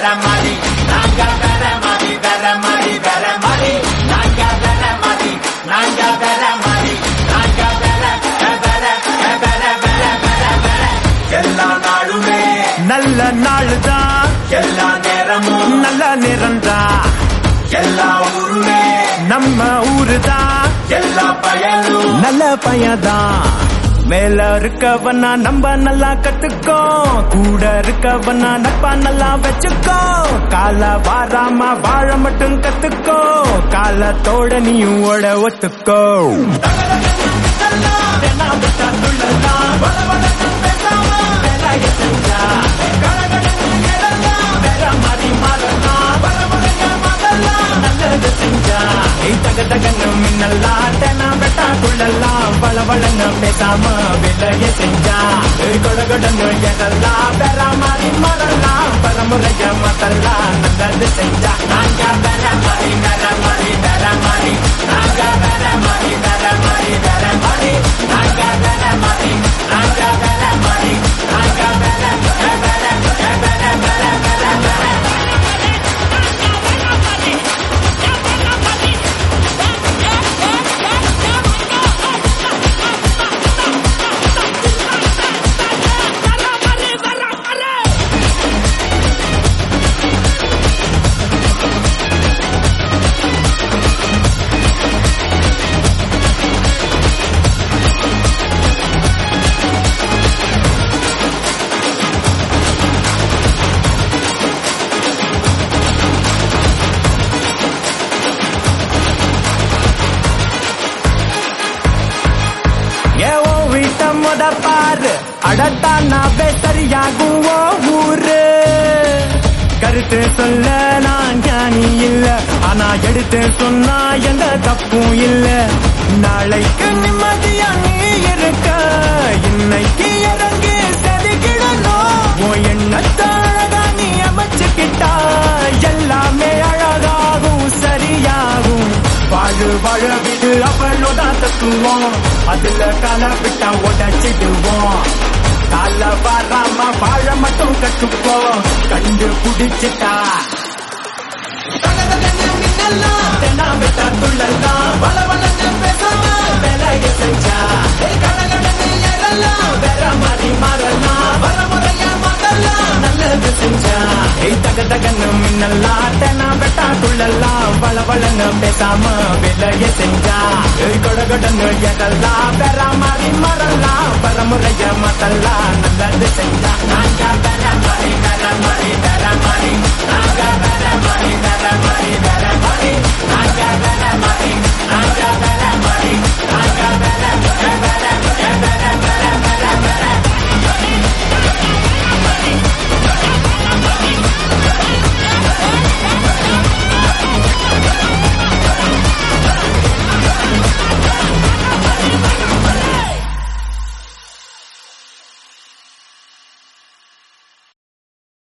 வேற மாதிரி நாங்க வேற மாதிரி வேற மாதிரி வேற மாதிரி நாங்க வேற மாதிரி நாங்க வேற மாதிரி நாங்க வேற வேற வேற வேற வேற வேற எல்லா நாளுமே நல்ல நாளுதான் எல்லா நேரமும் நல்ல நிறம்தான் எல்லா ஊருமே நம்ம ஊருதான் எல்லா பயனும் நல்ல பையன்தான் மேல இருக்கவனா நம்ம நல்லா கத்துக்கோ கூட இருக்கவனா நட்பா நல்லா வச்சுக்கோ கால வாராம வாழ மட்டும் கத்துக்கோ காலத்தோட நீயும் ஓட ஒத்துக்கோ மின்னல்லா தெனா வெட்டா குள்ளலாம் வள வளன்னு பேசாம விலைய செஞ்சா கொட கொடன்னு எதெல்லாம் பெற மாதிரி மறலாம் பரமுறைய மத்தெல்லாம் நல்லது செஞ்சா நாங்க வேற மாதிரி வேற மாதிரி வேற மாதிரி நாங்க வேற மாதிரி வேற மாதிரி வேற மாதிரி நாங்க வேற மாதிரி நாங்க வேற மாதிரி நாங்க வேற வேற வேற வேற வேற வேற ஏன் உன் வீட்டை முத பாரு அடத்தானாவே சரியாகும் ஓ ஊரு கருத்து சொல்ல நான் ஞானி இல்ல ஆனா எடுத்து சொன்னா எந்த தப்பும் இல்ல நாளைக்கு நிம்மதியா நீ இருக்க இன்னைக்கு இறங்கி செதுக்கிடணும் உன் எண்ணத்தை அழகா நீ அமைச்சுக்கிட்டா எல்லாமே அழகாகும் சரியாகும் வாழு வாழ விடு அவளோட தத்துவோம் அதுல கால விட்டா உடச்சிடுவோம் கால வராம வாழ மட்டும் கட்டுப்போம் கண்டு புடிச்சிட்டா தென்னா விட்டா துள்ளலாம் வள வளன்னு பேசாம வேலைய செஞ்சா கடகடன்னு ஏறலாம் வேற மாதிரி மாறலாம் வர முறைய மாறலாம் நல்லது செஞ்சா ஏய் தக தகன்னு மின்னலாம் தென்னா விட்டா துள்ளலாம் வள வளன்னு பேசாம வேலைய செஞ்சா ஏய் கொடகொடன்னு எதெல்லாம் வேற மாதிரி மாறலாம் வர முறைய மாத்தலாம் நல்லது செஞ்சா நாங்க வேற மாதிரி வேற மாதிரி வேற மாதிரி